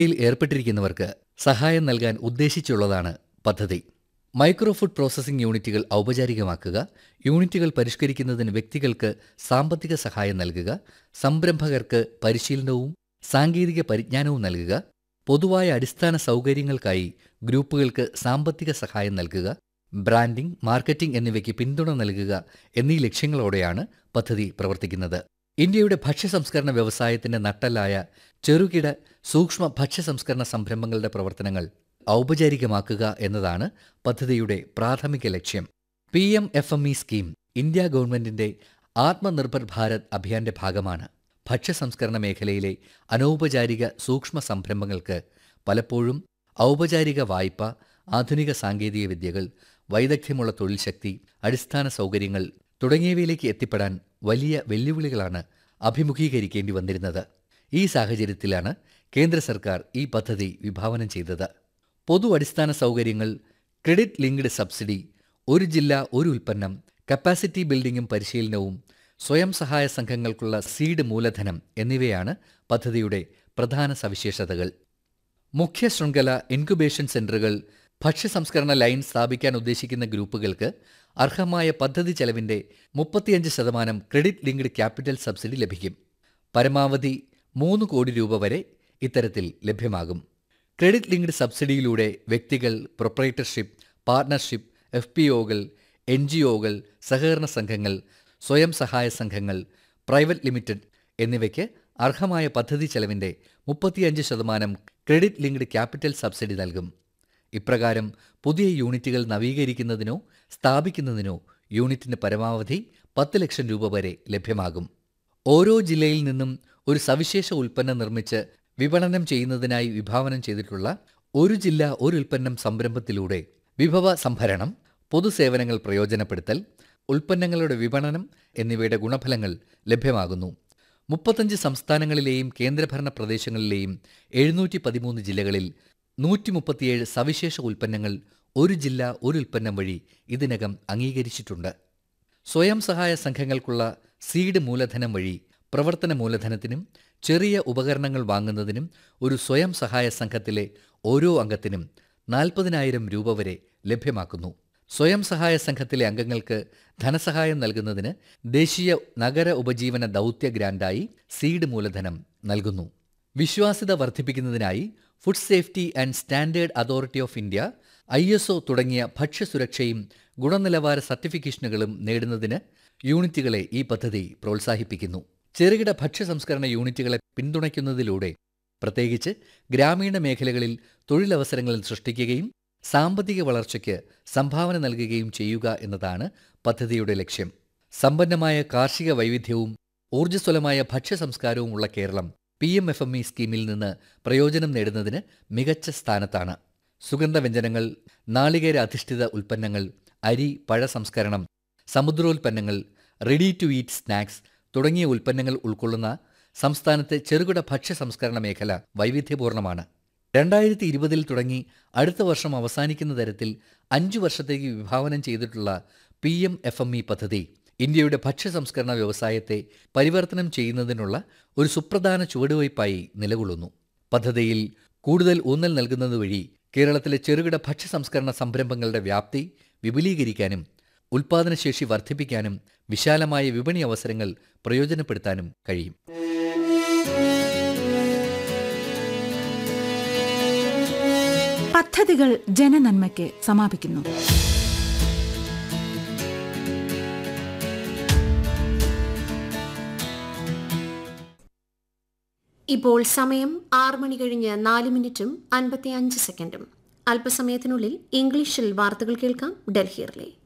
യിൽ ഏർപ്പെട്ടിരിക്കുന്നവർക്ക് സഹായം നൽകാൻ ഉദ്ദേശിച്ചുള്ളതാണ് പദ്ധതി മൈക്രോ ഫുഡ് പ്രോസസ്സിംഗ് യൂണിറ്റുകൾ ഔപചാരികമാക്കുക യൂണിറ്റുകൾ പരിഷ്കരിക്കുന്നതിന് വ്യക്തികൾക്ക് സാമ്പത്തിക സഹായം നൽകുക സംരംഭകർക്ക് പരിശീലനവും സാങ്കേതിക പരിജ്ഞാനവും നൽകുക പൊതുവായ അടിസ്ഥാന സൗകര്യങ്ങൾക്കായി ഗ്രൂപ്പുകൾക്ക് സാമ്പത്തിക സഹായം നൽകുക ബ്രാൻഡിംഗ് മാർക്കറ്റിംഗ് എന്നിവയ്ക്ക് പിന്തുണ നൽകുക എന്നീ ലക്ഷ്യങ്ങളോടെയാണ് പദ്ധതി പ്രവർത്തിക്കുന്നത് ഇന്ത്യയുടെ ഭക്ഷ്യ സംസ്കരണ വ്യവസായത്തിന്റെ നട്ടലായ ചെറുകിട സൂക്ഷ്മ ഭക്ഷ്യ സംസ്കരണ സംരംഭങ്ങളുടെ പ്രവർത്തനങ്ങൾ ഔപചാരികമാക്കുക എന്നതാണ് പദ്ധതിയുടെ പ്രാഥമിക ലക്ഷ്യം P M F M E scheme India ഗവൺമെന്റിന്റെ ആത്മനിർഭർ ഭാരത് അഭിയാന്റെ ഭാഗമാണ് ഭക്ഷ്യ സംസ്കരണ മേഖലയിലെ അനൗപചാരിക സൂക്ഷ്മ സംരംഭങ്ങൾക്ക് പലപ്പോഴും ഔപചാരിക വായ്പ ആധുനിക സാങ്കേതിക വിദ്യകൾ വൈദഗ്ധ്യമുള്ള തൊഴിൽ ശക്തി അടിസ്ഥാന സൗകര്യങ്ങൾ തുടങ്ങിയവയിലേക്ക് എത്തിപ്പെടാൻ വലിയ വെല്ലുവിളികളാണ് അഭിമുഖീകരിക്കേണ്ടി വന്നിരുന്നത് ഈ സാഹചര്യത്തിലാണ് കേന്ദ്ര സർക്കാർ ഈ പദ്ധതി വിഭാവനം ചെയ്തത് പൊതു അടിസ്ഥാന സൗകര്യങ്ങൾ ക്രെഡിറ്റ് ലിങ്ക്ഡ് സബ്സിഡി ഒരു ജില്ല ഒരു ഉൽപ്പന്നം കപ്പാസിറ്റി ബിൽഡിംഗും പരിശീലനവും സ്വയം സഹായ സംഘങ്ങൾക്കുള്ള സീഡ് മൂലധനം എന്നിവയാണ് പദ്ധതിയുടെ പ്രധാന സവിശേഷതകൾ മുഖ്യ ശൃംഖല ഇൻക്യുബേഷൻ സെന്ററുകൾ ഭക്ഷ്യ സംസ്കരണ ലൈൻ സ്ഥാപിക്കാൻ ഉദ്ദേശിക്കുന്ന ഗ്രൂപ്പുകൾക്ക് അർഹമായ പദ്ധതി ചെലവിന്റെ മുപ്പത്തിയഞ്ച് ശതമാനം ക്രെഡിറ്റ് ലിങ്ക്ഡ് ക്യാപിറ്റൽ സബ്സിഡി ലഭിക്കും പരമാവധി മൂന്ന് കോടി രൂപ വരെ ഇത്തരത്തിൽ ലഭ്യമാകും ക്രെഡിറ്റ് ലിങ്ക്ഡ് സബ്സിഡിയിലൂടെ വ്യക്തികൾ പ്രൊപ്പറേറ്റർഷിപ്പ് പാർട്ണർഷിപ്പ് എഫ് പി ഒകൾ എൻ ജി ഒകൾ സഹകരണ സംഘങ്ങൾ സ്വയം സഹായ സംഘങ്ങൾ പ്രൈവറ്റ് ലിമിറ്റഡ് എന്നിവയ്ക്ക് അർഹമായ പദ്ധതി ചെലവിന്റെ മുപ്പത്തിയഞ്ച് ശതമാനം ക്രെഡിറ്റ് ലിങ്ക്ഡ് ക്യാപിറ്റൽ സബ്സിഡി നൽകും ഇപ്രകാരം പുതിയ യൂണിറ്റുകൾ നവീകരിക്കുന്നതിനോ സ്ഥാപിക്കുന്നതിനോ യൂണിറ്റിന് പരമാവധി പത്ത് ലക്ഷം രൂപ വരെ ലഭ്യമാകും ഓരോ ജില്ലയിൽ നിന്നും ഒരു സവിശേഷ ഉൽപ്പന്നം നിർമ്മിച്ച് വിപണനം ചെയ്യുന്നതിനായി വിഭാവനം ചെയ്തിട്ടുള്ള ഒരു ജില്ല ഒരു ഉൽപ്പന്നം സംരംഭത്തിലൂടെ വിഭവ സംഭരണം പൊതുസേവനങ്ങൾ പ്രയോജനപ്പെടുത്തൽ ഉൽപ്പന്നങ്ങളുടെ വിപണനം എന്നിവയുടെ ഗുണഫലങ്ങൾ ലഭ്യമാകുന്നു മുപ്പത്തഞ്ച് സംസ്ഥാനങ്ങളിലെയും കേന്ദ്രഭരണ പ്രദേശങ്ങളിലെയും എഴുന്നൂറ്റി പതിമൂന്ന് ജില്ലകളിൽ നൂറ്റി മുപ്പത്തിയേഴ് സവിശേഷ ഉൽപ്പന്നങ്ങൾ ഒരു ജില്ല ഒരു ഉൽപ്പന്നം വഴി ഇതിനകം അംഗീകരിച്ചിട്ടുണ്ട് സ്വയം സഹായ സംഘങ്ങൾക്കുള്ള സീഡ് മൂലധനം വഴി പ്രവർത്തന മൂലധനത്തിനും ചെറിയ ഉപകരണങ്ങൾ വാങ്ങുന്നതിനും ഒരു സ്വയം സഹായ സംഘത്തിലെ ഓരോ അംഗത്തിനും നാൽപ്പതിനായിരം രൂപ വരെ ലഭ്യമാക്കുന്നു സ്വയം സഹായ സംഘത്തിലെ അംഗങ്ങൾക്ക് ധനസഹായം നൽകുന്നതിന് ദേശീയ നഗര ഉപജീവന ദൗത്യ ഗ്രാന്റായി സീഡ് മൂലധനം നൽകുന്നു വിശ്വാസ്യത വർദ്ധിപ്പിക്കുന്നതിനായി food safety and standard authority of India I S O തുടങ്ങിയ ഭക്ഷ്യസുരക്ഷയും ഗുണനിലവാര സർട്ടിഫിക്കേഷനുകളും നേടുന്നതിന് യൂണിറ്റുകളെ ഈ പദ്ധതി പ്രോത്സാഹിപ്പിക്കുന്നു ചെറുകിട ഭക്ഷ്യ സംസ്കരണ യൂണിറ്റുകളെ പിന്തുണയ്ക്കുന്നതിലൂടെ പ്രത്യേകിച്ച് ഗ്രാമീണ മേഖലകളിൽ തൊഴിലവസരങ്ങൾ സൃഷ്ടിക്കുകയും സാമ്പത്തിക വളർച്ചയ്ക്ക് സംഭാവന നൽകുകയും ചെയ്യുക എന്നതാണ് പദ്ധതിയുടെ ലക്ഷ്യം സമ്പന്നമായ കാർഷിക വൈവിധ്യവും ഊർജ്ജസ്വലമായ ഭക്ഷ്യ സംസ്കാരവും ഉള്ള Keralam P M F M E സ്കീമിൽ നിന്ന് പ്രയോജനം നേടുന്നതിന് മികച്ച സ്ഥാനത്താണ് സുഗന്ധവ്യഞ്ജനങ്ങൾ നാളികേര അധിഷ്ഠിത ഉൽപ്പന്നങ്ങൾ അരി പഴ സംസ്കരണം സമുദ്രോൽപ്പന്നങ്ങൾ റെഡി ടു ഈറ്റ് സ്നാക്സ് തുടങ്ങിയ ഉൽപ്പന്നങ്ങൾ ഉൾക്കൊള്ളുന്ന സംസ്ഥാനത്തെ ചെറുകിട ഭക്ഷ്യ സംസ്കരണ മേഖല വൈവിധ്യപൂർണ്ണമാണ് രണ്ടായിരത്തി ഇരുപതിൽ തുടങ്ങി അടുത്ത വർഷം അവസാനിക്കുന്ന തരത്തിൽ അഞ്ചു വർഷത്തേക്ക് വിഭാവനം ചെയ്തിട്ടുള്ള P M F M E പദ്ധതി ഇന്ത്യയുടെ ഭക്ഷ്യ സംസ്കരണ വ്യവസായത്തെ പരിവർത്തനം ചെയ്യുന്നതിനുള്ള ഒരു സുപ്രധാന ചുവടുവയ്പായി നിലകൊള്ളുന്നു പദ്ധതിയിൽ കൂടുതൽ ഊന്നൽ നൽകുന്നത് വഴി കേരളത്തിലെ ചെറുകിട ഭക്ഷ്യ സംസ്കരണ സംരംഭങ്ങളുടെ വ്യാപ്തി വിപുലീകരിക്കാനും ഉൽപാദനശേഷി വർദ്ധിപ്പിക്കാനും വിശാലമായ വിപണി അവസരങ്ങൾ പ്രയോജനപ്പെടുത്താനും കഴിയും പദ്ധതികൾ ജനനന്മയ്ക്ക് സമാപിക്കുന്നു ഇപ്പോൾ സമയം ആറ് മണി കഴിഞ്ഞ് നാല് മിനിറ്റും അൻപത്തി അഞ്ച് സെക്കൻഡും അല്പസമയത്തിനുള്ളിൽ ഇംഗ്ലീഷിൽ വാർത്തകൾ കേൾക്കാം ഡൽഹിയിലെ